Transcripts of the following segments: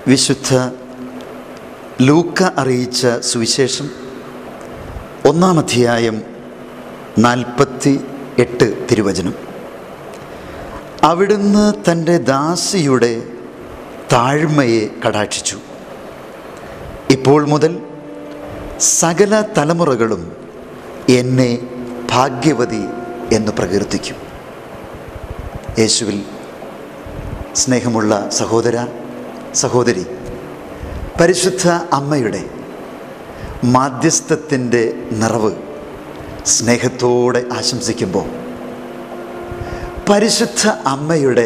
വിശുദ്ധ ലൂക്ക അറിയിച്ച സുവിശേഷം ഒന്നാം അധ്യായം നാൽപ്പത്തി എട്ട് തിരുവചനം അവിടുന്ന് തൻ്റെ ദാസിയുടെ താഴ്മയെ കടാക്ഷിച്ചു ഇപ്പോൾ മുതൽ സകല തലമുറകളും എന്നെ ഭാഗ്യവതി എന്ന് പ്രകീർത്തിക്കും യേശുവിൽ സ്നേഹമുള്ള സഹോദര സഹോദരി പരിശുദ്ധ അമ്മയുടെ മാധ്യസ്ഥത്തിൻ്റെ നിറവ് സ്നേഹത്തോടെ ആശംസിക്കുമ്പോൾ പരിശുദ്ധ അമ്മയുടെ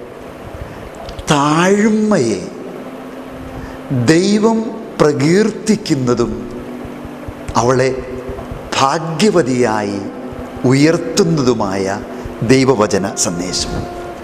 താഴ്മയെ ദൈവം പ്രകീർത്തിക്കുന്നതും അവളെ ഭാഗ്യവതിയായി ഉയർത്തുന്നതുമായ ദൈവവചന സന്ദേശം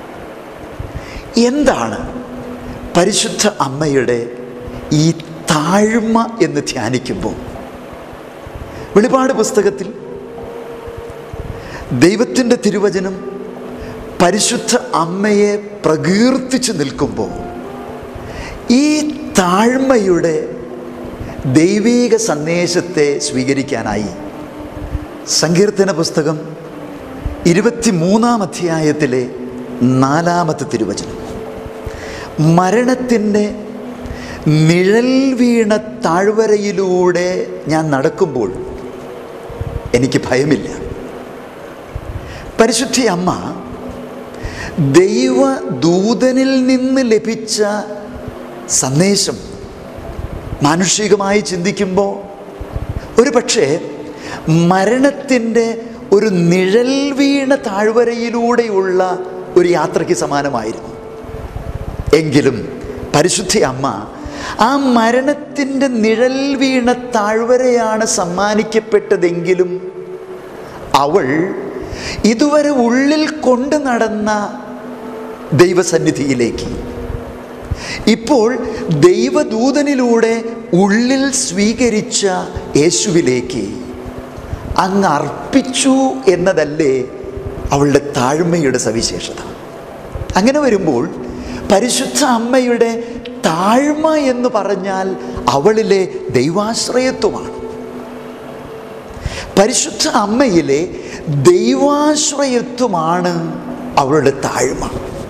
എന്താണ് പരിശുദ്ധ അമ്മയുടെ ഈ താഴ്മ എന്ന് ധ്യാനിക്കുമ്പോൾ വെളിപാട് പുസ്തകത്തിൽ ദൈവത്തിൻ്റെ തിരുവചനം പരിശുദ്ധ അമ്മയെ പ്രകീർത്തിച്ച് നിൽക്കുമ്പോൾ ഈ താഴ്മയുടെ ദൈവീക സന്ദേശത്തെ സ്വീകരിക്കാനായി സങ്കീർത്തന പുസ്തകം ഇരുപത്തിമൂന്നാം അധ്യായത്തിലെ നാലാമത്തെ തിരുവചനം മരണത്തിൻ്റെ നിഴൽ വീണ താഴ്വരയിലൂടെ ഞാൻ നടക്കുമ്പോൾ എനിക്ക് ഭയമില്ല പരിശുദ്ധി അമ്മ ദൈവദൂതനിൽ നിന്ന് ലഭിച്ച സന്ദേശം മാനുഷികമായി ചിന്തിക്കുമ്പോൾ ഒരു പക്ഷേ മരണത്തിൻ്റെ ഒരു നിഴൽ വീണ താഴ്വരയിലൂടെയുള്ള ഒരു യാത്രയ്ക്ക് സമാനമായിരുന്നു എങ്കിലും പരിശുദ്ധി അമ്മ ആ മരണത്തിൻ്റെ നിഴൽ വീണ താഴ്വരയാണ് സമ്മാനിക്കപ്പെട്ടതെങ്കിലും അവൾ ഇതുവരെ ഉള്ളിൽ കൊണ്ടു നടന്ന ദൈവസന്നിധിയിലേക്ക് ഇപ്പോൾ ദൈവദൂതനിലൂടെ ഉള്ളിൽ സ്വീകരിച്ച യേശുവിലേക്ക് അങ്ങ് അർപ്പിച്ചു എന്നതല്ലേ അവളുടെ താഴ്മയുടെ സവിശേഷത അങ്ങനെ വരുമ്പോൾ പരിശുദ്ധ അമ്മയുടെ താഴ്മ എന്ന് പറഞ്ഞാൽ അവളിലെ ദൈവാശ്രയത്വമാണ് പരിശുദ്ധ അമ്മയിലെ ദൈവാശ്രയത്വമാണ് അവളുടെ താഴ്മ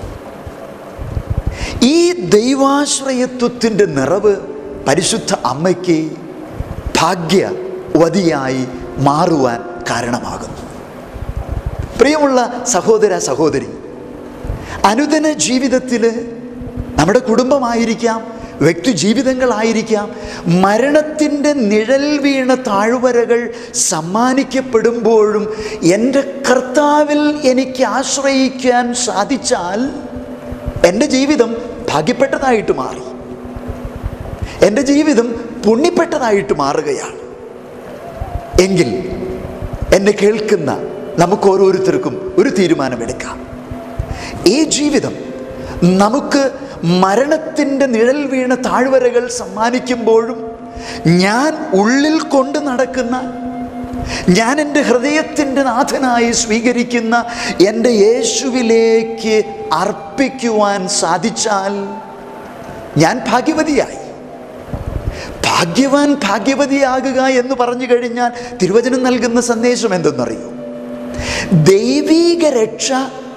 ഈ ദൈവാശ്രയത്വത്തിൻ്റെ നിറവ് പരിശുദ്ധ അമ്മയ്ക്ക് ഭാഗ്യവതിയായി മാറുവാൻ കാരണമാകുന്നു പ്രിയമുള്ള സഹോദര സഹോദരി അനുദിന ജീവിതത്തിൽ നമ്മുടെ കുടുംബമായിരിക്കാം വ്യക്തി ജീവിതങ്ങളായിരിക്കാം മരണത്തിൻ്റെ നിഴൽ വീണ താഴ്വരകൾ സമ്മാനിക്കപ്പെടുമ്പോഴും എൻ്റെ കർത്താവിൽ എനിക്ക് ആശ്രയിക്കാൻ സാധിച്ചാൽ എൻ്റെ ജീവിതം ഭാഗ്യപ്പെട്ടതായിട്ട് മാറി എൻ്റെ ജീവിതം പുണ്യപ്പെട്ടതായിട്ട് മാറുകയാണ് എങ്കിൽ എന്നെ കേൾക്കുന്ന നമുക്ക് ഓരോരുത്തർക്കും ഒരു തീരുമാനമെടുക്കാം ഈ ജീവിതം നമുക്ക് മരണത്തിൻ്റെ നിഴൽ വീണ താഴ്വരകൾ സമ്മാനിക്കുമ്പോഴും ഞാൻ ഉള്ളിൽ കൊണ്ട് നടക്കുന്ന ഞാൻ എൻ്റെ ഹൃദയത്തിൻ്റെ നാഥനായി സ്വീകരിക്കുന്ന എൻ്റെ യേശുവിലേക്ക് അർപ്പിക്കുവാൻ സാധിച്ചാൽ ഞാൻ ഭാഗ്യവതിയായി ഭാഗ്യവാൻ ഭാഗ്യവതിയാകുക എന്ന് പറഞ്ഞു കഴിഞ്ഞാൽ തിരുവചനം നൽകുന്ന സന്ദേശം എന്തെന്നറിയോ ദൈവീക രക്ഷ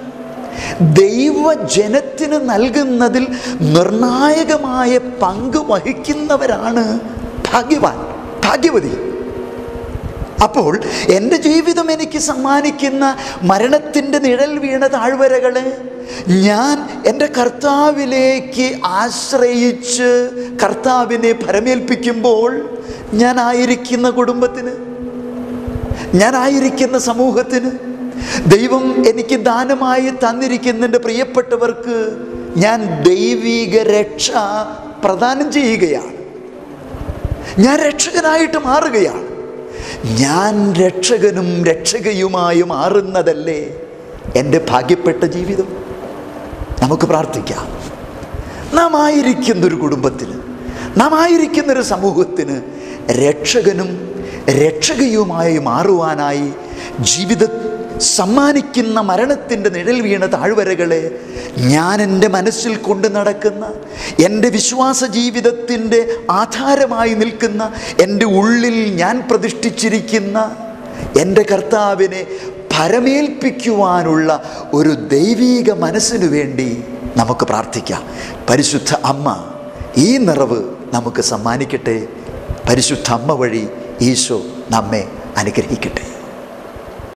ദൈവജനത്തിന് നൽകുന്നതിൽ നിർണായകമായ പങ്ക് വഹിക്കുന്നവരാണ് ഭാഗ്യവാൻ ഭാഗ്യവതി അപ്പോൾ എൻ്റെ ജീവിതം എനിക്ക് സമ്മാനിക്കുന്ന മരണത്തിൻ്റെ നിഴൽ വീണ താഴ്വരകളെ ഞാൻ എൻ്റെ കർത്താവിലേക്ക് ആശ്രയിച്ച് കർത്താവിനെ ഭരമേൽപ്പിക്കുമ്പോൾ ഞാനായിരിക്കുന്ന കുടുംബത്തിന് ഞാനായിരിക്കുന്ന സമൂഹത്തിന് ദൈവം എനിക്ക് ദാനമായി തന്നിരിക്കുന്ന എൻ്റെ പ്രിയപ്പെട്ടവർക്ക് ഞാൻ ദൈവിക രക്ഷ പ്രദാനം ചെയ്യുകയാണ് ഞാൻ രക്ഷകനായിട്ട് മാറുകയാണ് ഞാൻ രക്ഷകനും രക്ഷകയുമായി മാറുന്നതല്ലേ എൻ്റെ ഭാഗ്യപ്പെട്ട ജീവിതം നമുക്ക് പ്രാർത്ഥിക്കാം നാം ആയിരിക്കുന്നൊരു കുടുംബത്തിന് നാം ആയിരിക്കുന്നൊരു സമൂഹത്തിന് രക്ഷകനും രക്ഷകയുമായി മാറുവാനായി ജീവിത സമ്മാനിക്കുന്ന മരണത്തിൻ്റെ നിഴൽ വീണ താഴ്വരകളെ ഞാൻ എൻ്റെ മനസ്സിൽ കൊണ്ട് നടക്കുന്ന എൻ്റെ വിശ്വാസ ജീവിതത്തിൻ്റെ ആധാരമായി നിൽക്കുന്ന എൻ്റെ ഉള്ളിൽ ഞാൻ പ്രതിഷ്ഠിച്ചിരിക്കുന്ന എൻ്റെ കർത്താവിനെ ഭരമേൽപ്പിക്കുവാനുള്ള ഒരു ദൈവീക മനസ്സിനു വേണ്ടി നമുക്ക് പ്രാർത്ഥിക്കാം പരിശുദ്ധ അമ്മ ഈ നിറവ് നമുക്ക് സമ്മാനിക്കട്ടെ പരിശുദ്ധ അമ്മ വഴി ഈശോ നമ്മെ അനുഗ്രഹിക്കട്ടെ